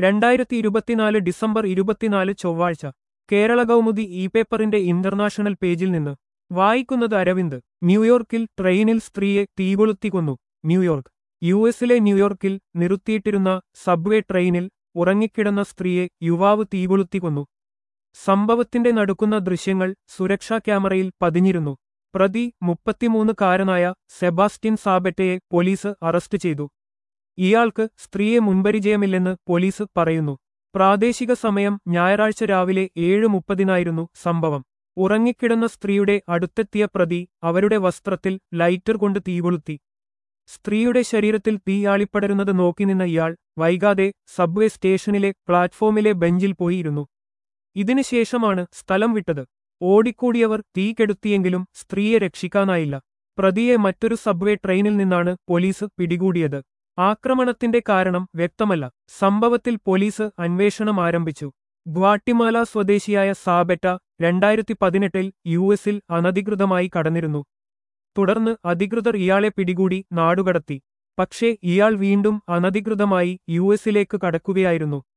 രണ്ടായിരത്തി ഇരുപത്തിനാല് ഡിസംബർ ഇരുപത്തിനാല് ചൊവ്വാഴ്ച കേരള കൗമുദി ഇ പേപ്പറിന്റെ ഇന്റർനാഷണൽ പേജിൽ നിന്ന് വായിക്കുന്നത് അരവിന്ദ് ന്യൂയോർക്കിൽ ട്രെയിനിൽ സ്ത്രീയെ തീകൊളുത്തിക്കൊന്നു ന്യൂയോർക്ക് യു എസിലെ ന്യൂയോർക്കിൽ നിർത്തിയിട്ടിരുന്ന സബ്വേ ട്രെയിനിൽ ഉറങ്ങിക്കിടന്ന സ്ത്രീയെ യുവാവ് തീകൊളുത്തിക്കൊന്നു സംഭവത്തിന്റെ നടുക്കുന്ന ദൃശ്യങ്ങൾ സുരക്ഷാ ക്യാമറയിൽ പതിഞ്ഞിരുന്നു പ്രതി മുപ്പത്തിമൂന്നുകാരനായ സെബാസ്റ്റ്യൻ സാബറ്റയെ പോലീസ് അറസ്റ്റ് ചെയ്തു ഇയാൾക്ക് സ്ത്രീയെ മുൻപരിചയമില്ലെന്ന് പോലീസ് പറയുന്നു പ്രാദേശിക സമയം ഞായറാഴ്ച രാവിലെ ഏഴ് മുപ്പതിനായിരുന്നു സംഭവം ഉറങ്ങിക്കിടന്ന സ്ത്രീയുടെ അടുത്തെത്തിയ പ്രതി അവരുടെ വസ്ത്രത്തിൽ ലൈറ്റർ കൊണ്ട് തീകൊളുത്തി സ്ത്രീയുടെ ശരീരത്തിൽ തീയാളിപ്പടരുന്നത് നോക്കി നിന്ന ഇയാൾ വൈകാതെ സബ്വേ സ്റ്റേഷനിലെ പ്ലാറ്റ്ഫോമിലെ ബെഞ്ചിൽ പോയിരുന്നു ഇതിനുശേഷമാണ് സ്ഥലം വിട്ടത് ഓടിക്കൂടിയവർ തീ കെടുത്തിയെങ്കിലും സ്ത്രീയെ രക്ഷിക്കാനായില്ല പ്രതിയെ മറ്റൊരു സബ്വേ ട്രെയിനിൽ നിന്നാണ് പോലീസ് പിടികൂടിയത് ആക്രമണത്തിന്റെ കാരണം വ്യക്തമല്ല സംഭവത്തിൽ പോലീസ് അന്വേഷണം ആരംഭിച്ചു ഗ്വാട്ടിമാല സ്വദേശിയായ സാബെറ്റ രണ്ടായിരത്തി പതിനെട്ടിൽ യു എസിൽ അനധികൃതമായി കടന്നിരുന്നു തുടർന്ന് അധികൃതർ ഇയാളെ പിടികൂടി നാടുകടത്തി പക്ഷേ ഇയാൾ വീണ്ടും അനധികൃതമായി യു എസിലേക്ക് കടക്കുകയായിരുന്നു